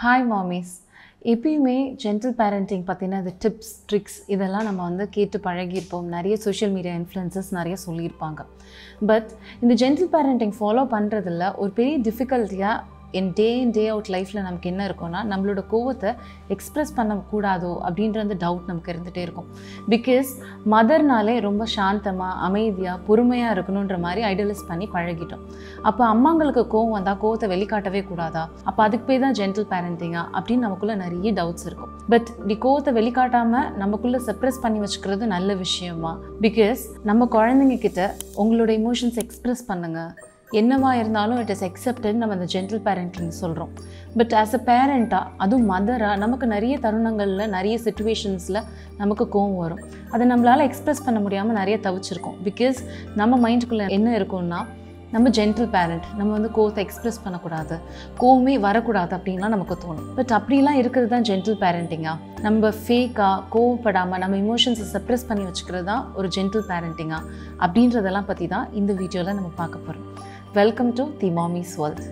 hi மாமிஸ் எப்பயுமே gentle parenting பற்றின அது டிப்ஸ் ட்ரிக்ஸ் இதெல்லாம் நம்ம வந்து கேட்டு பழகியிருப்போம் நிறைய சோஷியல் மீடியா இன்ஃப்ளூயன்சஸ் நிறைய சொல்லியிருப்பாங்க பட் இந்த ஜென்டில் பேரண்டிங் ஃபாலோ பண்ணுறதுல ஒரு பெரிய டிஃபிகல்ட்டியாக என் டே இன் டே அவுட் லைஃப்பில் நமக்கு என்ன இருக்கும்னா நம்மளோட கோவத்தை எக்ஸ்ப்ரெஸ் பண்ணக்கூடாதோ அப்படின்ற அந்த டவுட் நமக்கு இருந்துகிட்டே இருக்கும் பிகாஸ் மதர்னாலே ரொம்ப சாந்தமாக அமைதியாக பொறுமையாக இருக்கணுன்ற மாதிரி ஐடலைஸ் பண்ணி பழகிட்டோம் அப்போ அம்மாங்களுக்கு கோவம் வந்தால் கோவத்தை வெளிக்காட்டவே கூடாதா அப்போ அதுக்கு பேர் தான் ஜென்டில் பேரண்டிங்கா அப்படின்னு நமக்குள்ளே நிறைய டவுட்ஸ் இருக்கும் பட் இப்படி கோவத்தை வெளிக்காட்டாமல் நமக்குள்ளே சப்ரெஸ் பண்ணி வச்சுக்கிறது நல்ல விஷயமா பிகாஸ் நம்ம குழந்தைங்க கிட்ட உங்களோட இமோஷன்ஸ் எக்ஸ்ப்ரெஸ் பண்ணுங்கள் என்னவா இருந்தாலும் இட் இஸ் அக்செப்டட் நம்ம அந்த ஜென்டில் பேரண்டிங் சொல்கிறோம் பட் ஆஸ் அ பேரண்ட்டாக அதுவும் மதராக நமக்கு நிறைய தருணங்களில் நிறைய சுச்சுவேஷன்ஸில் நமக்கு கோவம் வரும் அதை நம்மளால் எக்ஸ்ப்ரெஸ் பண்ண முடியாமல் நிறைய தவிச்சிருக்கோம் பிகாஸ் நம்ம மைண்டுக்குள்ளே என்ன இருக்கும்னா நம்ம ஜென்டில் பேரண்ட் நம்ம வந்து கோவத்தை எக்ஸ்ப்ரெஸ் பண்ணக்கூடாது கோவமே வரக்கூடாது அப்படின்லாம் நமக்கு தோணும் பட் அப்படிலாம் இருக்கிறது தான் ஜென்டில் பேரண்டிங்கா நம்ம ஃபேக்காக கோவப்படாமல் நம்ம இமோஷன்ஸை சப்ரெஸ் பண்ணி வச்சுக்கிறது தான் ஒரு ஜென்டில் பேரண்டிங்கா அப்படின்றதெல்லாம் பற்றி தான் இந்த வீடியோவில் நம்ம பார்க்க போகிறோம் welcome to the mommy's world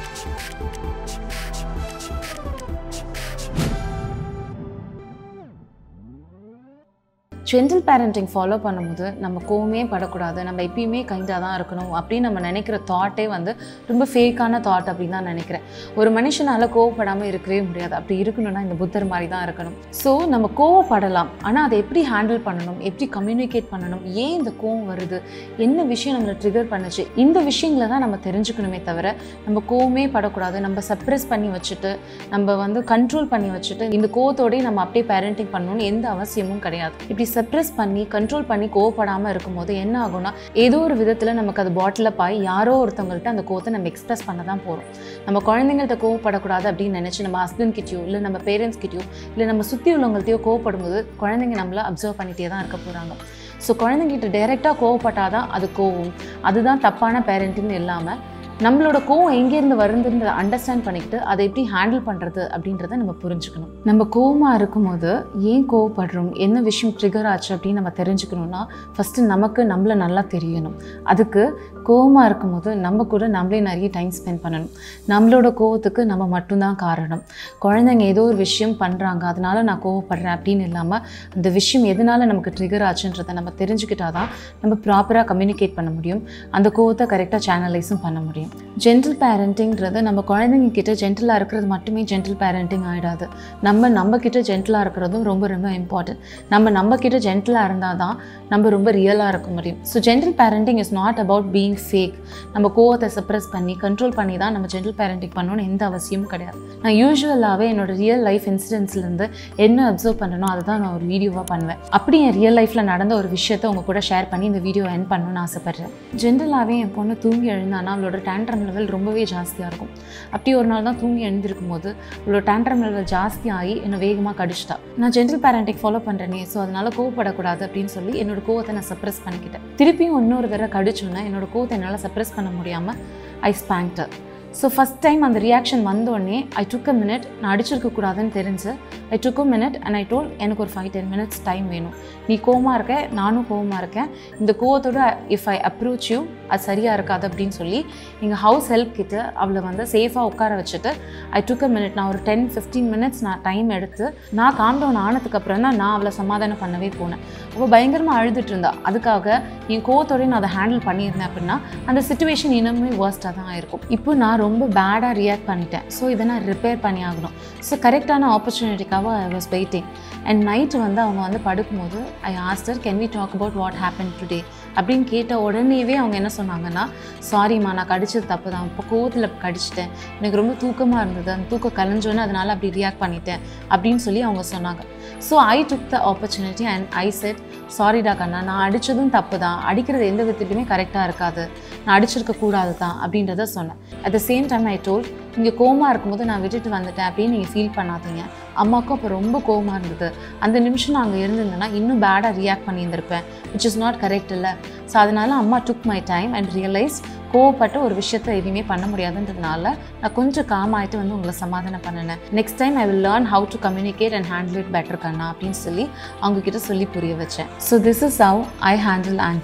gentle parenting follow பண்ணும்போது நம்ம கோவமே படக்கூடாது நம்ம எப்பயுமே கைண்டாக தான் இருக்கணும் அப்படின்னு நம்ம நினைக்கிற தாட்டே வந்து ரொம்ப ஃபேக்கான தாட் அப்படின்னு தான் நினைக்கிறேன் ஒரு மனுஷனால் கோவப்படாமல் இருக்கவே முடியாது அப்படி இருக்கணும்னா இந்த புத்தர் மாதிரி தான் இருக்கணும் ஸோ நம்ம கோவப்படலாம் ஆனால் அதை எப்படி ஹேண்டில் பண்ணணும் எப்படி கம்யூனிகேட் பண்ணணும் ஏன் இந்த கோவம் வருது என்ன விஷயம் நம்மளை ட்ரிகர் பண்ணுச்சு இந்த விஷயங்களை தான் நம்ம தெரிஞ்சுக்கணுமே தவிர நம்ம கோவமே படக்கூடாது நம்ம சப்ரெஸ் பண்ணி வச்சுட்டு நம்ம வந்து கண்ட்ரோல் பண்ணி வச்சுட்டு இந்த கோவத்தோடய நம்ம அப்படியே பேரண்டிங் பண்ணணும்னு எந்த அவசியமும் கிடையாது இப்படி சப்ரெஸ் பண்ணி கண்ட்ரோல் பண்ணி கோவப்படாமல் இருக்கும்போது என்ன ஆகும்னா ஏதோ ஒரு விதத்தில் நமக்கு அது பாட்டில் பாய் யாரோ ஒருத்தவங்கள்ட்ட அந்த கோவத்தை நம்ம எக்ஸ்பிரஸ் பண்ண தான் போகிறோம் நம்ம குழந்தைங்கள்ட்ட கோவப்படக்கூடாது அப்படின்னு நினச்சி நம்ம ஹஸ்பண்ட் கிட்டயோ இல்லை நம்ம பேரண்ட்ஸ் கிட்டயோ இல்லை நம்ம சுற்றி உள்ளவங்கள்ட்டையோ கோவப்படும்போது குழந்தைங்க நம்மளை அப்சர்வ் பண்ணிகிட்டே தான் இருக்க போகிறாங்க ஸோ குழந்தைங்கிட்ட டைரெக்டாக கோவப்பட்டால் தான் அது கோவம் அதுதான் தப்பான பேரண்டிங்னு இல்லாமல் நம்மளோட கோவம் எங்கேருந்து வருதுன்றதை அண்டர்ஸ்டாண்ட் பண்ணிக்கிட்டு அதை எப்படி ஹேண்டில் பண்ணுறது அப்படின்றத நம்ம புரிஞ்சுக்கணும் நம்ம கோவமாக இருக்கும்போது ஏன் கோவப்படுறோம் என்ன விஷயம் ட்ரிகர் ஆச்சு அப்படின்னு நம்ம தெரிஞ்சுக்கணுன்னா ஃபஸ்ட்டு நமக்கு நம்மளை நல்லா தெரியணும் அதுக்கு கோவமாக இருக்கும்போது நம்ம கூட நம்மளே நிறைய டைம் ஸ்பெண்ட் பண்ணணும் நம்மளோட கோவத்துக்கு நம்ம மட்டும்தான் காரணம் குழந்தைங்க ஏதோ ஒரு விஷயம் பண்ணுறாங்க அதனால நான் கோவப்படுறேன் அப்படின்னு இல்லாமல் அந்த விஷயம் எதனால் நமக்கு ட்ரிகர் ஆச்சுன்றதை நம்ம தெரிஞ்சுக்கிட்டால் தான் நம்ம ப்ராப்பராக கம்யூனிகேட் பண்ண முடியும் அந்த கோவத்தை கரெக்டாக சேனலைஸும் பண்ண முடியும் ஜென்டில் பேரண்டிங்கிறது நம்ம குழந்தைங்க கிட்ட ஜென்டிலாக இருக்கிறது மட்டுமே ஜென்டில் பேரண்டிங் ஆகிடாது நம்ம நம்ம கிட்ட ஜென்டிலாக இருக்கிறதும் ரொம்ப ரொம்ப இம்பார்ட்டன்ட் நம்ம நம்ம கிட்ட ஜென்டிலாக இருந்தால் தான் நம்ம ரொம்ப ரியலாக இருக்க முடியும் so gentle parenting is not about being fake நம்ம கோவத்தை சப்ரெஸ் பண்ணி கண்ட்ரோல் பண்ணி தான் நம்ம ஜென்டில் பேரண்டிங் பண்ணணும்னு எந்த அவசியமும் கிடையாது நான் யூஸ்வலாகவே என்னோட ரியல் லைஃப் இன்சிடென்ட்ஸ்லேருந்து என்ன அப்சர்வ் பண்ணனோ அதை தான் நான் ஒரு வீடியோவாக பண்ணுவேன் அப்படி என் ரியல் லைஃப்பில் நடந்த ஒரு விஷயத்தை உங்கள் கூட ஷேர் பண்ணி இந்த வீடியோ என் பண்ணணும்னு ஆசைப்பட்றேன் ஜென்ரலாகவே என் பொண்ணு தூங்கி எழுந்தானா அவளோட டேண்ட்ரம் லெவல் ரொம்பவே ஜாஸ்தியாக இருக்கும் அப்படி ஒரு நாள் தான் தூங்கி எழுந்திருக்கும் போது அவளோட டேண்ட்ரம் லெவல் ஜாஸ்தி ஆகி என்னை வேகமாக கடிச்சிட்டா நான் ஜென்ரல் பேரண்டிக் ஃபாலோ பண்ணுறேனே ஸோ அதனால் கோவப்படக்கூடாது அப்படின்னு சொல்லி என்னோட கோவத்தை நான் சப்ரெஸ் பண்ணிக்கிட்டேன் திருப்பியும் இன்னொரு தடவை கடிச்சோன்னே என்னோட கோவத்தை என்னால் சப்ரெஸ் பண்ண முடியாமல் I spanked her so first time அந்த ரியாக்ஷன் வந்தோடனே ஐ டுக் அ மினிட் நான் அடிச்சிருக்கக்கூடாதுன்னு தெரிஞ்சு I took a minute and I told எனக்கு ஒரு ஃபைவ் டென் மினிட்ஸ் டைம் வேணும் நீ கோவமாக இருக்க நானும் கோவமாக இருக்கேன் இந்த கோவத்தோட இஃப் ஐ அப்ரோச் யூ அது சரியாக இருக்காது அப்படின்னு சொல்லி எங்கள் ஹவுஸ் ஹெல்ப் கிட்ட அவளை வந்து சேஃபாக உட்கார வச்சுட்டு ஐ டுக் அ மினிட் நான் ஒரு டென் ஃபிஃப்டீன் மினிட்ஸ் நான் டைம் எடுத்து நான் காம் டவுன் ஆனதுக்கப்புறம் தான் நான் அவளை சமாதானம் பண்ணவே போனேன் அவள் பயங்கரமாக அழுதுட்டு இருந்தா அதுக்காக என் கோவத்தோடய நான் அதை ஹேண்டில் பண்ணியிருந்தேன் அப்படின்னா அந்த சுச்சுவேஷன் இன்னுமே வேர்ஸ்ட்டாக தான் இருக்கும் இப்போ நான் ரொம்ப பேடாக ரியாக்ட் பண்ணிட்டேன் ஸோ இதை நான் ரிப்பேர் பண்ணி ஆகணும் ஸோ கரெக்டான ஆப்பர்ச்சுனிட்டிக்காக I was waiting and night வந்து அவங்க வந்து படுக்கும்போது I asked her can we talk about what happen today அப்படின்னு கேட்ட உடனேவே அவங்க என்ன சொன்னாங்கன்னா சாரிம்மா நான் கடிச்சது தப்பு தான் இப்போ கோவத்தில் கடிச்சிட்டேன் எனக்கு ரொம்ப தூக்கமாக இருந்தது அந்த தூக்கம் கலைஞ்சோன்னே அதனால் அப்படி ரியாக்ட் பண்ணிட்டேன் அப்படின்னு சொல்லி அவங்க சொன்னாங்க so I took the opportunity and I said சாரிடா கண்ணா நான் அடித்ததும் தப்பு தான் அடிக்கிறது எந்த விதத்துலையுமே கரெக்டாக இருக்காது நான் அடிச்சிருக்க கூடாது தான் அப்படின்றத சொன்னேன் at the same time I told இங்கே கோமாக இருக்கும்போது நான் விட்டுட்டு வந்துட்டேன் அப்படின்னு நீங்கள் ஃபீல் பண்ணாதீங்க அம்மாவுக்கும் அப்போ ரொம்ப கோவமாக இருந்தது அந்த நிமிஷம் நான் அங்கே இருந்திருந்தேன்னா இன்னும் பேடாக ரியாக்ட் பண்ணியிருந்திருப்பேன் விச் இஸ் நாட் கரெக்ட் இல்லை ஸோ அதனால அம்மா took my time and realise கோவப்பட்டு ஒரு விஷயத்தை எதுவுமே பண்ண முடியாதுன்றதுனால நான் கொஞ்சம் காம் ஆகிட்டு வந்து உங்களை சமாதானம் பண்ணினேன் next time I will learn how to communicate and handle it better கண்ணா அப்படின்னு சொல்லி அவங்க கிட்ட சொல்லி புரிய வச்சேன் so this is how I handle anger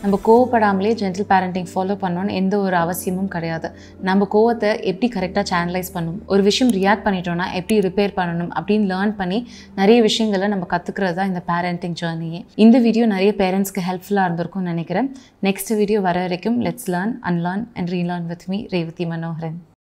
நம்ம கோவப்படாமலே ஜென்டில் பேரண்டிங் ஃபாலோ பண்ணணும்னு எந்த ஒரு அவசியமும் கிடையாது நம்ம கோவத்தை எப்படி கரெக்டாக சேனலைஸ் பண்ணணும் ஒரு விஷயம் ரியாக்ட் பண்ணிட்டோம்னா எப்படி ரிப்பேர் பண்ணணும் அப்படின்னு லேர்ன் பண்ணி நிறைய விஷயங்களை நம்ம கற்றுக்கிறது தான் இந்த பேரண்டிங் ஜேர்னியே இந்த வீடியோ நிறைய பேரண்ட்ஸ்க்கு ஹெல்ப்ஃபுல்லாக இருந்திருக்கும்னு நினைக்கிறேன் நெக்ஸ்ட் வீடியோ வர வரைக்கும் let's learn unlearn and relearn with me Revathi Manoharan